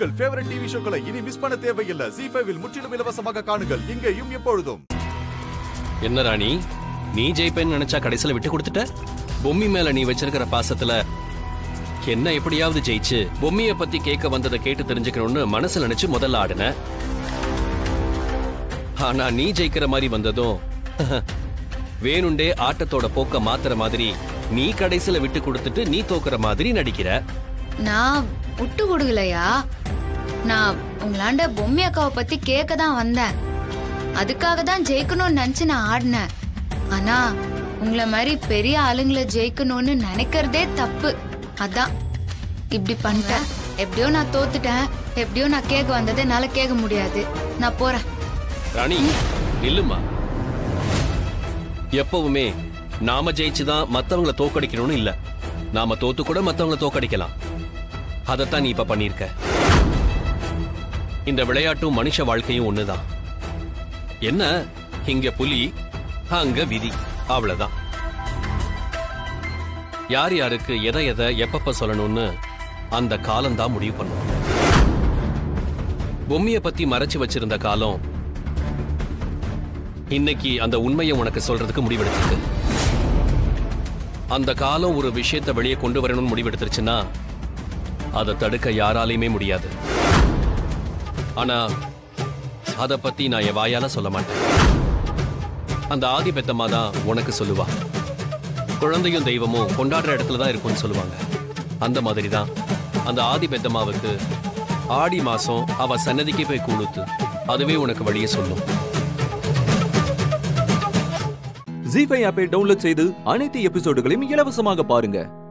உங்கள் favourite TV ஷோக்களை இனி miss பண்ண தேவையில்லை ஜி ஃபைவில் முற்றிலும் இலவசமாக காணுங்கள் இங்கேயும் எப்பொழுதும் என்ன ராணி நீ ஜெயிப்பேன்னு நினைச்சா கடைசியில விட்டு கொடுத்துட்ட பொம்மி மேல நீ வச்சிருக்கிற பாசத்துல என்ன எப்படியாவது ஜெயிச்சு பொம்மிய பத்தி கேட்க வந்ததை கேட்டு தெரிஞ்சுக்கணும்னு மனசுல நினைச்சு முதல்ல ஆடுன ஆனா நீ ஜெயிக்கிற மாதிரி வந்ததும் வேணுண்டே ஆட்டத்தோட போக்க மாத்துற மாதிரி நீ கடைசியில விட்டு கொடுத்துட்டு நீ தோக்குற மாதிரி நடிக்கிற நான் விட்டு கொடுக்கலையா நான் உங்களாண்ட பொம்மி அக்காவை பத்தி கேட்க தான் வந்தேன் அதுக்காக தான் ஜெயிக்கணும்னு நினைச்சு நான் ஆடினேன் ஆனா உங்களை மாதிரி பெரிய ஆளுங்களை ஜெயிக்கணும்னு நினைக்கிறதே தப்பு அதான் இப்படி பண்ணிட்டேன் எப்படியோ நான் தோத்துட்டேன் எப்படியோ நான் கேட்க வந்ததை என்னால கேட்க முடியாது நான் போறேன் ராணி நில்லுமா எப்பவுமே நாம ஜெயிச்சுதான் மத்தவங்கள தோக்கடிக்கணும்னு இல்ல நாம தோத்து கூட மத்தவங்கள தோக்கடிக்கலாம் அதைத்தான் நீ இப்ப பண்ணிருக்க இந்த விளையாட்டும் மனுஷ வாழ்க்கையும் ஒண்ணுதான் என்ன இங்க புலி அங்க விதி அவ்வளவுதான் யார் யாருக்கு எதை எதை எப்பப்ப சொல்லணும்னு அந்த காலம்தான் முடிவு பண்ணும் பொம்மிய பத்தி மறைச்சு வச்சிருந்த காலம் இன்னைக்கு அந்த உண்மையை உனக்கு சொல்றதுக்கு முடிவெடுத்திருக்கு அந்த காலம் ஒரு விஷயத்தை வெளியே கொண்டு வரணும்னு முடிவெடுத்துருச்சுன்னா அதை தடுக்க யாராலையுமே முடியாது ஆனா அதை பத்தி நான் என் வாயால சொல்ல மாட்டேன் அந்த ஆதி பெத்தம்மா தான் உனக்கு சொல்லுவா குழந்தையும் தெய்வமும் கொண்டாடுற இடத்துல தான் இருக்கும்னு சொல்லுவாங்க அந்த மாதிரி தான் அந்த ஆதி பெத்தம்மாவுக்கு ஆடி மாசம் அவ சன்னதிக்கு போய் கூழுத்து அதுவே உனக்கு வழியை சொல்லும் ஜி ஃபைவ் ஆப்பை டவுன்லோட் செய்து அனைத்து எபிசோடுகளையும் இலவசமாக பாருங்க